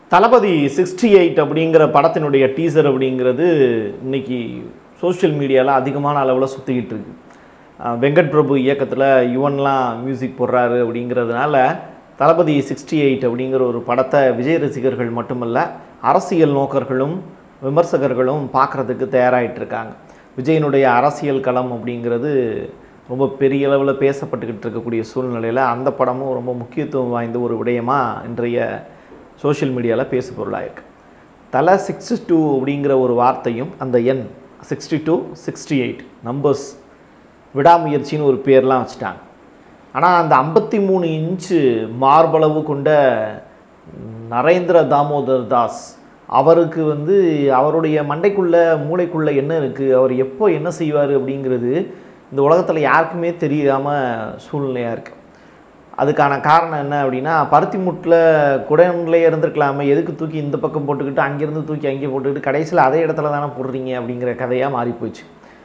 தளபதி sixty eight அப்படிங்கிற படத்தினுடைய teaser அப்படிங்கிறது இன்னைக்கு சோஷியல் மீடியாவில் அதிகமான அளவில் சுற்றிக்கிட்டு இருக்கு அஹ் வெங்கட் பிரபு இயக்கத்தில் யுவன்லாம் மியூசிக் போடுறாரு அப்படிங்கிறதுனால தளபதி சிக்ஸ்டி எயிட் அப்படிங்கிற ஒரு படத்தை விஜய் ரசிகர்கள் மட்டுமல்ல அரசியல் நோக்கர்களும் விமர்சகர்களும் பார்க்குறதுக்கு தயாராகிட்டு இருக்காங்க விஜயனுடைய அரசியல் களம் அப்படிங்கிறது ரொம்ப பெரிய அளவில் பேசப்பட்டுக்கிட்டு இருக்கக்கூடிய சூழ்நிலையில் அந்த படமும் ரொம்ப முக்கியத்துவம் வாய்ந்த ஒரு விடயமா இன்றைய சோஷியல் மீடியாவில் பேசு பொருளாயிருக்கு தலை சிக்ஸ்டி டூ அப்படிங்கிற ஒரு வார்த்தையும் அந்த எண் sixty two sixty eight numbers விடாமுயற்சின்னு ஒரு பேர்லாம் வச்சுட்டாங்க ஆனால் அந்த ஐம்பத்தி மூணு இன்ச்சு மார்பளவு கொண்ட நரேந்திர தாமோதர் தாஸ் அவருக்கு வந்து அவருடைய மண்டைக்குள்ள மூளைக்குள்ள என்ன இருக்குது அவர் எப்போ என்ன செய்வார் அப்படிங்கிறது இந்த உலகத்தில் யாருக்குமே தெரியாமல் சூழ்நிலையாக இருக்குது அதுக்கான காரணம் என்ன அப்படின்னா பருத்தி முட்டில் குடன்லேயே இருந்திருக்கலாமே எதுக்கு தூக்கி இந்த பக்கம் போட்டுக்கிட்டு அங்கேருந்து தூக்கி அங்கே போட்டுக்கிட்டு கடைசியில் அதே இடத்துல தானே போடுறீங்க அப்படிங்கிற கதையாக மாறி போச்சு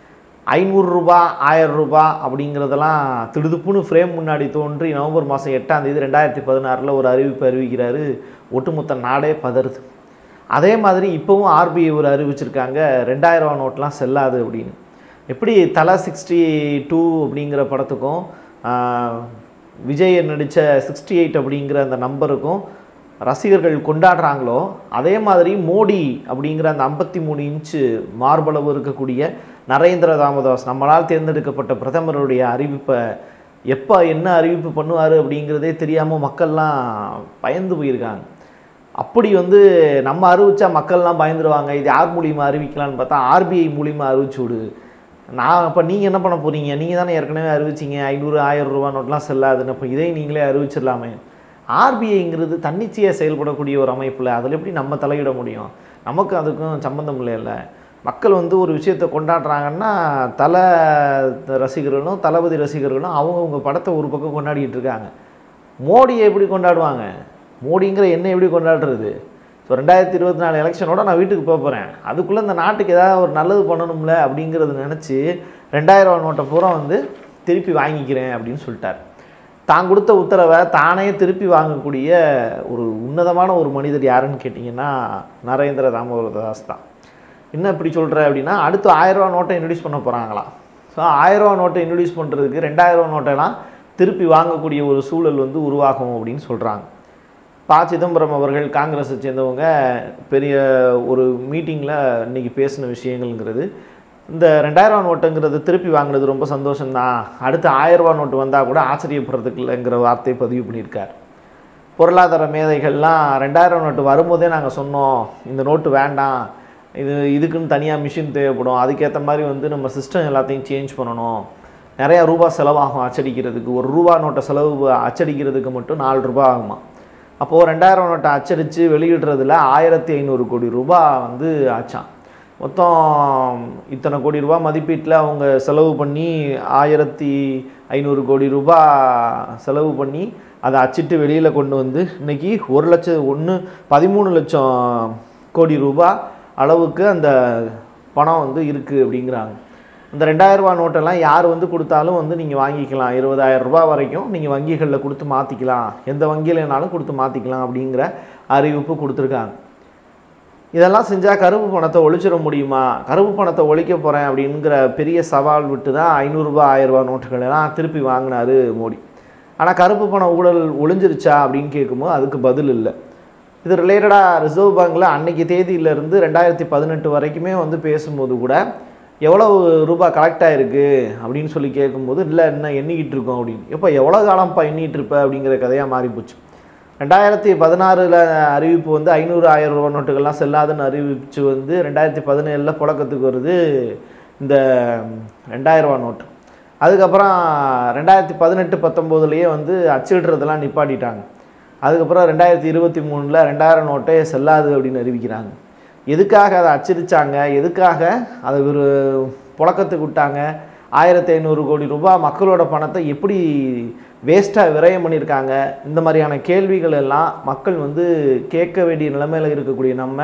ஐநூறு ரூபா ஆயிரம் ரூபாய் அப்படிங்கிறதெல்லாம் திடுதுப்புன்னு ஃப்ரேம் முன்னாடி தோன்றி நவம்பர் மாதம் எட்டாம் தேதி ரெண்டாயிரத்தி பதினாறில் ஒரு அறிவிப்பு அறிவிக்கிறாரு ஒட்டுமொத்த நாடே பதறுது அதே மாதிரி இப்போவும் ஆர்பிஐ ஒரு அறிவிச்சிருக்காங்க ரெண்டாயிரம் ரூபா நோட்லாம் செல்லாது அப்படின்னு எப்படி தலா சிக்ஸ்டி டூ அப்படிங்கிற படத்துக்கும் ஆஹ், விஜய் நடித்த சிக்ஸ்டி எயிட் அப்படிங்கிற அந்த நம்பருக்கும் ரசிகர்கள் கொண்டாடுறாங்களோ அதே மாதிரி மோடி அப்படிங்கிற அந்த ஐம்பத்தி மூணு இன்ச்சு மார்பளவு இருக்கக்கூடிய நரேந்திர தாமோதாஸ் நம்மளால் தேர்ந்தெடுக்கப்பட்ட பிரதமருடைய அறிவிப்பை எப்போ என்ன அறிவிப்பு பண்ணுவார் அப்படிங்கிறதே தெரியாமல் மக்கள்லாம் பயந்து போயிருக்காங்க அப்படி வந்து நம்ம அறிவிச்சா மக்கள்லாம் பயந்துருவாங்க இது யார் மூலியமா அறிவிக்கலான்னு பார்த்தா ஆர்பிஐ மூலியமா அறிவிச்சு விடு நான் அப்போ நீங்கள் என்ன பண்ண போகிறீங்க நீங்கள் தானே ஏற்கனவே அறிவிச்சிங்க ஐநூறு ஆயிரம் ரூபா நோட்லாம் செல்லாதுன்னு அப்போ இதை நீங்களே அறிவிச்சிடலாமே ஆர்பிஐங்கிறது தன்னிச்சையாக செயல்படக்கூடிய ஒரு அமைப்பில் அதில் எப்படி நம்ம தலையிட முடியும் நமக்கு அதுக்கும் சம்மந்தம் இல்லைல்ல மக்கள் வந்து ஒரு விஷயத்தை கொண்டாடுறாங்கன்னா தலை ரசிகர்களும் தளபதி ரசிகர்களும் அவங்கவுங்க படத்தை ஒரு பக்கம் கொண்டாடிட்டு இருக்காங்க மோடியை எப்படி கொண்டாடுவாங்க மோடிங்கிற என்ன எப்படி கொண்டாடுறது ஸோ ரெண்டாயிரத்தி இருபத்தி நாலு எலெக்ஷனோட நான் வீட்டுக்கு போக போகிறேன் அதுக்குள்ளே இந்த நாட்டுக்கு ஏதாவது ஒரு நல்லது பண்ணணும்ல அப்படிங்கிறது நினச்சி ரெண்டாயிரம் ரூபா நோட்டை பூரா வந்து திருப்பி வாங்கிக்கிறேன் அப்படின்னு சொல்லிட்டார் தான் கொடுத்த உத்தரவை தானே திருப்பி வாங்கக்கூடிய ஒரு உன்னதமான ஒரு மனிதர் யாருன்னு கேட்டிங்கன்னா நரேந்திர தாமோதரதாஸ் தான் என்ன இப்படி சொல்கிற அப்படின்னா அடுத்து ஆயிரம் ரூபா நோட்டை இன்ட்ரடியூஸ் பண்ண போகிறாங்களாம் ஸோ ஆயிரம் ரூபா நோட்டை இன்ட்ரடியூஸ் பண்ணுறதுக்கு ரெண்டாயிரம் ரூபா நோட்டெல்லாம் திருப்பி வாங்கக்கூடிய ஒரு சூழல் வந்து உருவாகும் அப்படின்னு சொல்கிறாங்க ப சிதம்பரம் அவர்கள் காங்கிரஸை சேர்ந்தவங்க பெரிய ஒரு மீட்டிங்கில் இன்னைக்கு பேசின விஷயங்கள்ங்கிறது இந்த ரெண்டாயிரம் நோட்டுங்கிறது திருப்பி வாங்குறது ரொம்ப சந்தோஷம்தான் அடுத்து ஆயிரம் ரூபா நோட்டு வந்தால் கூட ஆச்சரியப்படுறதுக்கு இல்லைங்கிற வார்த்தையை பதிவு பண்ணியிருக்கார் பொருளாதார மேதைகள்லாம் ரெண்டாயிரம் நோட்டு வரும்போதே நாங்கள் சொன்னோம் இந்த நோட்டு வேண்டாம் இது இதுக்குன்னு தனியாக மிஷின் தேவைப்படும் அதுக்கேற்ற மாதிரி வந்து நம்ம சிஸ்டம் எல்லாத்தையும் சேஞ்ச் பண்ணணும் நிறையா ரூபா செலவாகும் அச்சடிக்கிறதுக்கு ஒரு ரூபா நோட்டை செலவு அச்சடிக்கிறதுக்கு மட்டும் நாலு ரூபாய் ஆகுமா அப்போது ரெண்டாயிரம் நோட்டை அச்சடித்து வெளியிடுறதுல ஆயிரத்தி ஐநூறு கோடி ரூபாய் வந்து ஆச்சான் மொத்தம் இத்தனை கோடி ரூபாய் மதிப்பீட்டில் அவங்க செலவு பண்ணி ஆயிரத்தி ஐநூறு கோடி ரூபாய் செலவு பண்ணி அதை அச்சிட்டு வெளியில் கொண்டு வந்து இன்னைக்கு ஒரு லட்சம் ஒன்று பதிமூணு லட்சம் கோடி ரூபாய் அளவுக்கு அந்த பணம் வந்து இருக்குது அப்படிங்கிறாங்க இந்த ரெண்டாயிரம் ரூபாய் நோட்டெல்லாம் யார் வந்து கொடுத்தாலும் வந்து நீங்கள் வாங்கிக்கலாம் இருபதாயிரம் ரூபாய் வரைக்கும் நீங்கள் வங்கிகளில் கொடுத்து மாற்றிக்கலாம் எந்த வங்கியிலனாலும் கொடுத்து மாற்றிக்கலாம் அப்படிங்கிற அறிவிப்பு கொடுத்துருக்காங்க இதெல்லாம் செஞ்சால் கருப்பு பணத்தை ஒழிச்சிட முடியுமா கருப்பு பணத்தை ஒழிக்க போகிறேன் அப்படிங்கிற பெரிய சவால் விட்டு தான் ஐநூறுரூபா ஆயிரரூபா நோட்டுகள் எல்லாம் திருப்பி வாங்கினாரு மோடி ஆனால் கருப்பு பணம் ஊழல் ஒழிஞ்சிருச்சா அப்படின்னு கேட்கும்போது அதுக்கு பதில் இல்லை இது ரிலேட்டடாக ரிசர்வ் பேங்க்கில் அன்னைக்கு தேதியிலேருந்து ரெண்டாயிரத்தி பதினெட்டு வரைக்குமே வந்து பேசும்போது கூட எவ்வளவு ரூபாய் கலெக்ட் ஆயிருக்கு அப்படின்னு சொல்லி கேட்கும்போது இல்லை என்ன எண்ணிக்கிட்டு இருக்கோம் அப்படின்னு எப்போ எவ்வளோ காலம்ப்பா எண்ணிட்டு இருப்ப அப்படிங்கிற கதையாக மாறி போச்சு ரெண்டாயிரத்தி பதினாறில் அறிவிப்பு வந்து ஐநூறு ஆயிரம் ரூபா நோட்டுகள்லாம் செல்லாதுன்னு அறிவிச்சு வந்து ரெண்டாயிரத்தி பதினேழில் புழக்கத்துக்கு வருது இந்த ரெண்டாயிரம் ரூபா நோட்டு அதுக்கப்புறம் ரெண்டாயிரத்தி பதினெட்டு பத்தொம்போதுலேயே வந்து அச்சிடுறதெல்லாம் நிப்பாட்டிட்டாங்க அதுக்கப்புறம் ரெண்டாயிரத்தி இருபத்தி மூணில் ரெண்டாயிரம் நோட்டே செல்லாது அப்படின்னு அறிவிக்கிறாங்க எதுக்காக அதை அச்சடிச்சாங்க எதுக்காக அதை ஒரு புழக்கத்துக்கு விட்டாங்க ஆயிரத்தி ஐநூறு கோடி ரூபாய் மக்களோட பணத்தை எப்படி வேஸ்ட்டாக விரயம் பண்ணியிருக்காங்க இந்த மாதிரியான கேள்விகள் எல்லாம் மக்கள் வந்து கேட்க வேண்டிய நிலைமையில் இருக்கக்கூடிய நம்ம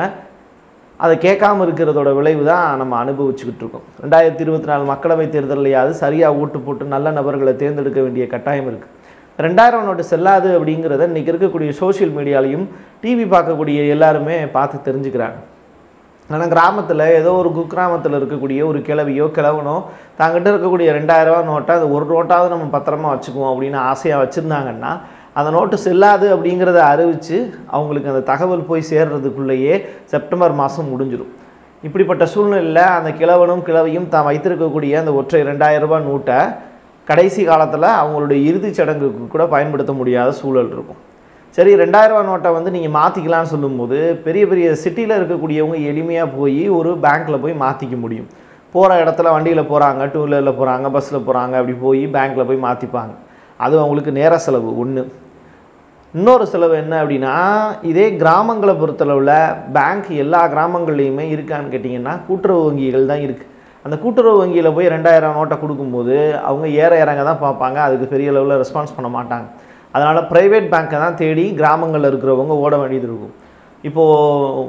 அதை கேட்காம இருக்கிறதோட விளைவு தான் நம்ம அனுபவிச்சுக்கிட்டு இருக்கோம் ரெண்டாயிரத்தி இருபத்தி நாலு மக்களவைத் தேர்தலையாவது சரியாக ஓட்டு போட்டு நல்ல நபர்களை தேர்ந்தெடுக்க வேண்டிய கட்டாயம் இருக்குது ரெண்டாயிரம் நோட்டு செல்லாது அப்படிங்கிறத இன்றைக்கி இருக்கக்கூடிய சோஷியல் மீடியாலையும் டிவி பார்க்கக்கூடிய எல்லாருமே பார்த்து தெரிஞ்சுக்கிறாங்க ஆனால் கிராமத்தில் ஏதோ ஒரு குக்கிராமத்தில் இருக்கக்கூடிய ஒரு கிழவியோ கிழவனோ தாங்கிட்ட இருக்கக்கூடிய ரெண்டாயிரரூவா நோட்டை அது ஒரு நோட்டாவது நம்ம பத்திரமா வச்சுக்குவோம் அப்படின்னு ஆசையாக வச்சுருந்தாங்கன்னா அந்த நோட்டு செல்லாது அப்படிங்கிறத அறிவித்து அவங்களுக்கு அந்த தகவல் போய் சேர்றதுக்குள்ளேயே செப்டம்பர் மாதம் முடிஞ்சிடும் இப்படிப்பட்ட சூழ்நிலையில் அந்த கிழவனும் கிழவியும் தான் வைத்திருக்கக்கூடிய அந்த ஒற்றை ரெண்டாயிரம் ரூபாய் நோட்டை கடைசி காலத்தில் அவங்களுடைய இறுதிச் சடங்குக்கு கூட பயன்படுத்த முடியாத சூழல் இருக்கும் சரி ரெண்டாயிரம் ரூபாய் நோட்டை வந்து நீங்கள் மாற்றிக்கலாம்னு சொல்லும்போது பெரிய பெரிய சிட்டியில் இருக்கக்கூடியவங்க எளிமையாக போய் ஒரு பேங்க்கில் போய் மாற்றிக்க முடியும் போகிற இடத்துல வண்டியில் போகிறாங்க டூ வீலரில் போகிறாங்க பஸ்ஸில் போகிறாங்க அப்படி போய் பேங்க்கில் போய் மாற்றிப்பாங்க அது அவங்களுக்கு நேர செலவு ஒன்று இன்னொரு செலவு என்ன அப்படின்னா இதே கிராமங்களை பொறுத்தளவில் பேங்க் எல்லா கிராமங்கள்லையுமே இருக்கான்னு கேட்டிங்கன்னா கூட்டுறவு வங்கிகள் தான் இருக்குது அந்த கூட்டுறவு வங்கியில் போய் ரெண்டாயிரம் நோட்டை கொடுக்கும்போது அவங்க ஏற இறங்க தான் பார்ப்பாங்க அதுக்கு பெரிய அளவில் ரெஸ்பான்ஸ் பண்ண மாட்டாங்க அதனால் ப்ரைவேட் பேங்க்கை தான் தேடி கிராமங்களில் இருக்கிறவங்க ஓட வேண்டியது இருக்கும் இப்போது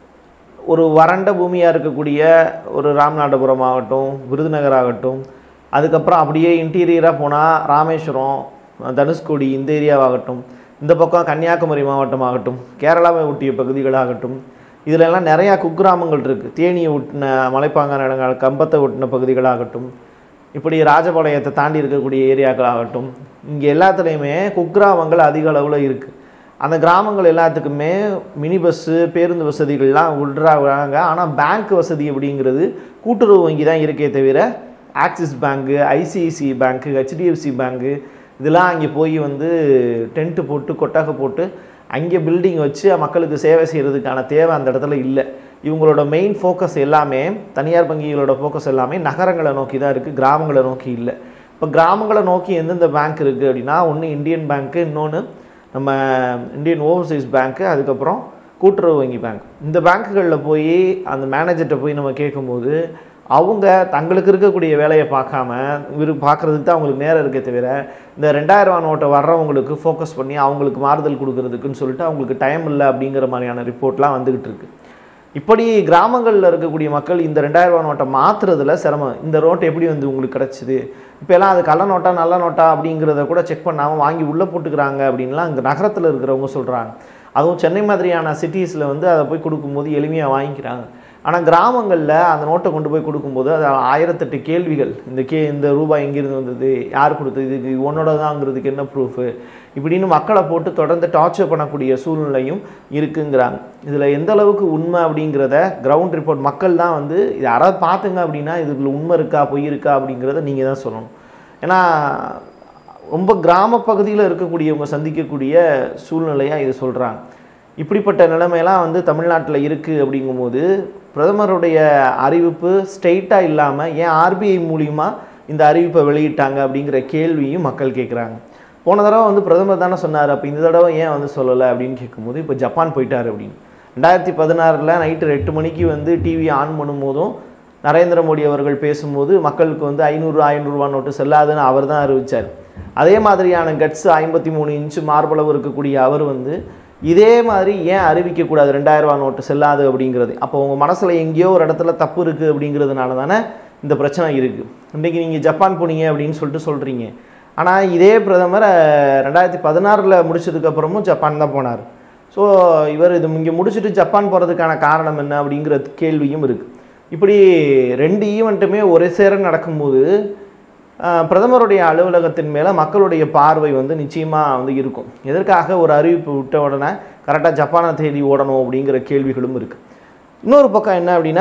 ஒரு வறண்ட பூமியாக இருக்கக்கூடிய ஒரு ராமநாதபுரம் ஆகட்டும் விருதுநகர் ஆகட்டும் அதுக்கப்புறம் அப்படியே இன்டீரியராக போனால் ராமேஸ்வரம் தனுஷ்கோடி இந்த ஏரியாவாகட்டும் இந்த பக்கம் கன்னியாகுமரி மாவட்டம் ஆகட்டும் கேரளாவை ஒட்டிய பகுதிகளாகட்டும் இதுல எல்லாம் நிறையா குக்கிராமங்கள் இருக்குது தேனியை ஒட்டின மலைப்பாங்கான இடங்கள் கம்பத்தை ஒட்டின பகுதிகளாகட்டும் இப்படி ராஜபாளையத்தை தாண்டி இருக்கக்கூடிய ஏரியாக்களாகட்டும் இங்கே எல்லாத்துலேயுமே குக்கிராமங்கள் அதிக அளவில் இருக்குது அந்த கிராமங்கள் எல்லாத்துக்குமே மினி பஸ்ஸு பேருந்து வசதிகள்லாம் விடுறாங்க ஆனால் பேங்க் வசதி அப்படிங்கிறது கூட்டுறவு வங்கி தான் இருக்கே தவிர Axis bank ICICI bank HDFC bank இதெல்லாம் அங்கே போய் வந்து டென்ட்டு போட்டு கொட்டகை போட்டு அங்கே பில்டிங் வச்சு மக்களுக்கு சேவை செய்கிறதுக்கான தேவை அந்த இடத்துல இல்லை இவங்களோட மெயின் ஃபோக்கஸ் எல்லாமே தனியார் வங்கிகளோட ஃபோக்கஸ் எல்லாமே நகரங்களை நோக்கி தான் இருக்குது கிராமங்களை நோக்கி இல்லை இப்போ கிராமங்களை நோக்கி எந்தெந்த பேங்க் இருக்குது அப்படின்னா ஒன்று இந்தியன் பேங்க்கு இன்னொன்று நம்ம இந்தியன் ஓவர்சீஸ் பேங்க்கு அதுக்கப்புறம் கூட்டுறவு வங்கி பேங்க் இந்த பேங்க்குகளில் போய் அந்த மேனேஜர்கிட்ட போய் நம்ம கேட்கும்போது அவங்க தங்களுக்கு இருக்கக்கூடிய வேலையை பார்க்காம விரு பார்க்குறதுக்கு தான் அவங்களுக்கு நேரம் இருக்கே தவிர இந்த ரெண்டாயிரம் ரூபா நோட்டை வர்றவங்களுக்கு ஃபோக்கஸ் பண்ணி அவங்களுக்கு மாறுதல் கொடுக்கறதுக்குன்னு சொல்லிட்டு அவங்களுக்கு டைம் இல்லை அப்படிங்கிற மாதிரியான ரிப்போர்ட்லாம் வந்துக்கிட்டு இருக்கு இப்படி கிராமங்களில் இருக்கக்கூடிய மக்கள் இந்த ரெண்டாயிரம் ரூபா நோட்டை மாற்றுறதுல சிரமம் இந்த நோட்டு எப்படி வந்து உங்களுக்கு கிடச்சிது இப்போ எல்லாம் அது கள்ள நோட்டா நல்ல நோட்டா அப்படிங்கிறத கூட செக் பண்ணாமல் வாங்கி உள்ளே போட்டுக்கிறாங்க அப்படின்லாம் இங்கே நகரத்தில் இருக்கிறவங்க சொல்கிறாங்க அதுவும் சென்னை மாதிரியான சிட்டிஸில் வந்து அதை போய் கொடுக்கும்போது எளிமையாக வாங்கிக்கிறாங்க ஆனால் கிராமங்களில் அந்த நோட்டை கொண்டு போய் கொடுக்கும்போது அது ஆயிரத்தெட்டு கேள்விகள் இந்த கே இந்த ரூபாய் எங்கேருந்து வந்தது யார் கொடுத்தது இதுக்கு உன்னோட தாங்கிறதுக்கு என்ன ப்ரூஃபு இப்படின்னு மக்களை போட்டு தொடர்ந்து டார்ச்சர் பண்ணக்கூடிய சூழ்நிலையும் இருக்குங்கிறாங்க இதில் எந்த அளவுக்கு உண்மை அப்படிங்கிறத கிரவுண்ட் ரிப்போர்ட் மக்கள் தான் வந்து இது யாராவது பார்த்துங்க அப்படின்னா இதுக்குள்ள உண்மை இருக்கா பொய் இருக்கா அப்படிங்கிறத நீங்கள் தான் சொல்லணும் ஏன்னா ரொம்ப கிராம பகுதியில் இருக்கக்கூடியவங்க சந்திக்கக்கூடிய சூழ்நிலையாக இது சொல்கிறாங்க இப்படிப்பட்ட நிலைமையெல்லாம் வந்து தமிழ்நாட்டில் இருக்குது அப்படிங்கும்போது பிரதமருடைய அறிவிப்பு ஸ்ட்ரெயிட்டாக இல்லாமல் ஏன் ஆர்பிஐ மூலியமா இந்த அறிவிப்பை வெளியிட்டாங்க அப்படிங்கிற கேள்வியும் மக்கள் கேட்குறாங்க போன தடவை வந்து பிரதமர் தானே சொன்னார் அப்போ இந்த தடவை ஏன் வந்து சொல்லலை அப்படின்னு கேட்கும்போது இப்போ ஜப்பான் போயிட்டார் அப்படின்னு ரெண்டாயிரத்தி பதினாறில் நைட்டு எட்டு மணிக்கு வந்து டிவி ஆன் பண்ணும்போதும் நரேந்திர மோடி அவர்கள் பேசும்போது மக்களுக்கு வந்து ஐநூறு ஐநூறுரூவா நோட்டு செல்லாதுன்னு அவர் தான் அறிவித்தார் அதே மாதிரியான கட்ஸ் ஐம்பத்தி மூணு இன்ச்சு மார்பளவு இருக்கக்கூடிய அவர் வந்து இதே மாதிரி ஏன் அறிவிக்கக்கூடாது ரெண்டாயிரம் ரூபா நோட்டு செல்லாது அப்படிங்கிறது அப்போ உங்கள் மனசில் எங்கேயோ ஒரு இடத்துல தப்பு இருக்குது அப்படிங்கிறதுனால தானே இந்த பிரச்சனை இருக்குது இன்றைக்கி நீங்கள் ஜப்பான் போனீங்க அப்படின்னு சொல்லிட்டு சொல்கிறீங்க ஆனால் இதே பிரதமர் அஹ், ரெண்டாயிரத்தி பதினாறில் முடிச்சதுக்கப்புறமும் ஜப்பான் தான் போனார் ஸோ இவர் இது இங்கே முடிச்சுட்டு ஜப்பான் போகிறதுக்கான காரணம் என்ன அப்படிங்கிற கேள்வியும் இருக்குது இப்படி ரெண்டு ஈவெண்ட்டுமே ஒரே சேர நடக்கும்போது ஆஹ், பிரதமருடைய அலுவலகத்தின் மேலே மக்களுடைய பார்வை வந்து நிச்சயமாக வந்து இருக்கும் எதற்காக ஒரு அறிவிப்பு விட்ட உடனே கரெக்டாக ஜப்பானை தேடி ஓடணும் அப்படிங்கிற கேள்விகளும் இருக்குது இன்னொரு பக்கம் என்ன அப்படின்னா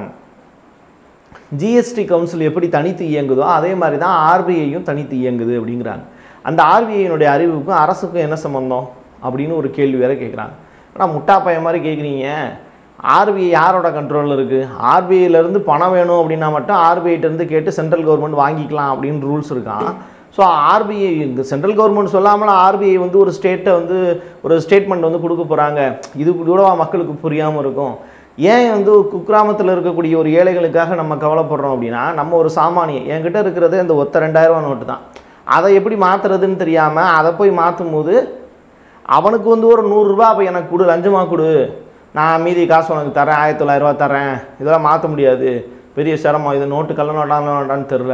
ஜிஎஸ்டி கவுன்சில் எப்படி தனித்து இயங்குதோ அதே மாதிரி தான் ஆர்பிஐயும் தனித்து இயங்குது அப்படிங்கிறாங்க அந்த ஆர்பிஐனுடைய அறிவுக்கும் அரசுக்கும் என்ன சம்பந்தம் அப்படின்னு ஒரு கேள்வி வேற கேட்குறாங்க ஆனால் முட்டா பையன் மாதிரி கேட்குறீங்க ஆர்பிஐ யாரோட கண்ட்ரோலில் இருக்குது ஆர்பிஐலேருந்து பணம் வேணும் அப்படின்னா மட்டும் ஆர்பிஐட்டேருந்து கேட்டு சென்ட்ரல் கவர்மெண்ட் வாங்கிக்கலாம் அப்படின்னு ரூல்ஸ் இருக்கான் ஸோ ஆர்பிஐ இங்கே சென்ட்ரல் கவர்மெண்ட் சொல்லாமல் ஆர்பிஐ வந்து ஒரு ஸ்டேட்டை வந்து ஒரு ஸ்டேட்மெண்ட் வந்து கொடுக்க போகிறாங்க இது கூடவா மக்களுக்கு புரியாமல் இருக்கும் ஏன் வந்து குக்கிராமத்தில் இருக்கக்கூடிய ஒரு ஏழைகளுக்காக நம்ம கவலைப்படுறோம் அப்படின்னா நம்ம ஒரு சாமானியன் என்கிட்ட இருக்கிறது இந்த ஒத்த ரெண்டாயிரம் ரூபா நோட்டு தான் அதை எப்படி மாற்றுறதுன்னு தெரியாமல் அதை போய் மாற்றும் போது அவனுக்கு வந்து ஒரு நூறுரூவா அப்போ எனக்கு கொடு லஞ்சமாக கொடு நான் மீதி காசு உனக்கு தரேன் ஆயிரத்தி தொள்ளாயிரரூவா தரேன் இதெல்லாம் மாற்ற முடியாது பெரிய சிரமம் இது நோட்டு கள்ள நோட்டா நல்ல நோட்டான்னு தெரில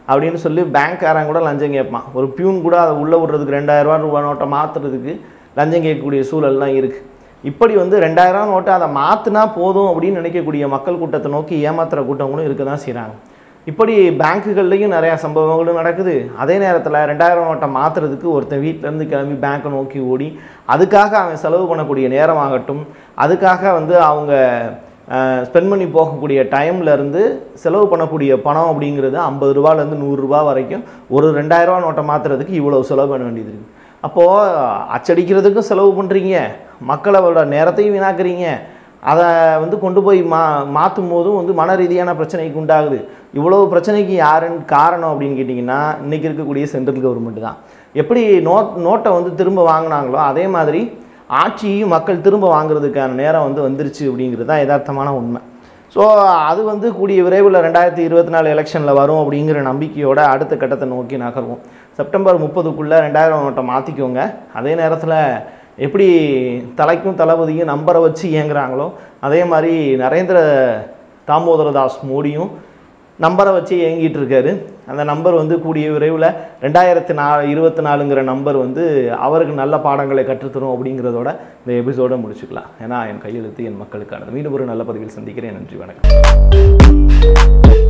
அப்படின்னு சொல்லி பேங்க்காரன் கூட லஞ்சம் கேட்பான் ஒரு பியூன் கூட அதை உள்ளே விடுறதுக்கு ரெண்டாயிரரூவா ரூபா நோட்டை மாற்றுறதுக்கு லஞ்சம் கேட்கக்கூடிய சூழல்லாம் இருக்குது இப்படி வந்து ரெண்டாயிரம் நோட்டை அதை மாற்றினா போதும் அப்படின்னு நினைக்கக்கூடிய மக்கள் கூட்டத்தை நோக்கி ஏமாத்துற கூட்டங்களும் இருக்க தான் செய்கிறாங்க இப்படி பேங்க்குகள்லையும் நிறையா சம்பவங்களும் நடக்குது அதே நேரத்தில் ரெண்டாயிரம் நோட்டை மாற்றுறதுக்கு ஒருத்தன் வீட்டிலேருந்து கிளம்பி பேங்க்கை நோக்கி ஓடி அதுக்காக அவன் செலவு பண்ணக்கூடிய நேரமாகட்டும் அதுக்காக வந்து அவங்க ஸ்பெண்ட் பண்ணி போகக்கூடிய டைம்ல இருந்து செலவு பண்ணக்கூடிய பணம் அப்படிங்கிறது ஐம்பது ரூபாலேருந்து நூறுரூவா வரைக்கும் ஒரு ரெண்டாயிரரூவா நோட்டை மாற்றுறதுக்கு இவ்வளோ செலவு பண்ண வேண்டியது இருக்குது அப்போது அச்சடிக்கிறதுக்கும் செலவு பண்ணுறீங்க மக்களோட நேரத்தையும் வீணாக்குறீங்க அதை வந்து கொண்டு போய் மா மாற்றும் போதும் வந்து மன ரீதியான பிரச்சனைக்கு உண்டாகுது இவ்வளோ பிரச்சனைக்கு யாருன்னு காரணம் அப்படின்னு கேட்டிங்கன்னா இன்றைக்கி இருக்கக்கூடிய சென்ட்ரல் கவர்மெண்ட் தான் எப்படி நோட் நோட்டை வந்து திரும்ப வாங்கினாங்களோ அதே மாதிரி ஆட்சியையும் மக்கள் திரும்ப வாங்குறதுக்கான நேரம் வந்து வந்துருச்சு அப்படிங்கிறது தான் யதார்த்தமான உண்மை ஸோ அது வந்து கூடிய விரைவில் ரெண்டாயிரத்தி இருபத்தி நாலு எலெக்ஷனில் வரும் அப்படிங்கிற நம்பிக்கையோட அடுத்த கட்டத்தை நோக்கி நகர்வோம் செப்டம்பர் முப்பதுக்குள்ளே ரெண்டாயிரம் நோட்டை மாற்றிக்கோங்க அதே நேரத்தில் எப்படி தலைக்கும் தளபதியும் நம்பரை வச்சு இயங்குறாங்களோ அதே மாதிரி நரேந்திர தாமோதரதாஸ் மோடியும் நம்பரை வச்சு இயங்கிட்டு இருக்காரு அந்த நம்பர் வந்து கூடிய விரைவில் ரெண்டாயிரத்தி நா இருபத்தி நாலுங்கிற நம்பர் வந்து அவருக்கு நல்ல பாடங்களை கற்றுத்தரும் அப்படிங்கிறதோட இந்த எபிசோடை முடிச்சுக்கலாம் ஏன்னா என் கையெழுத்து என் மக்களுக்கானது மீண்டும் ஒரு நல்ல பதிவில் சந்திக்கிறேன் நன்றி வணக்கம்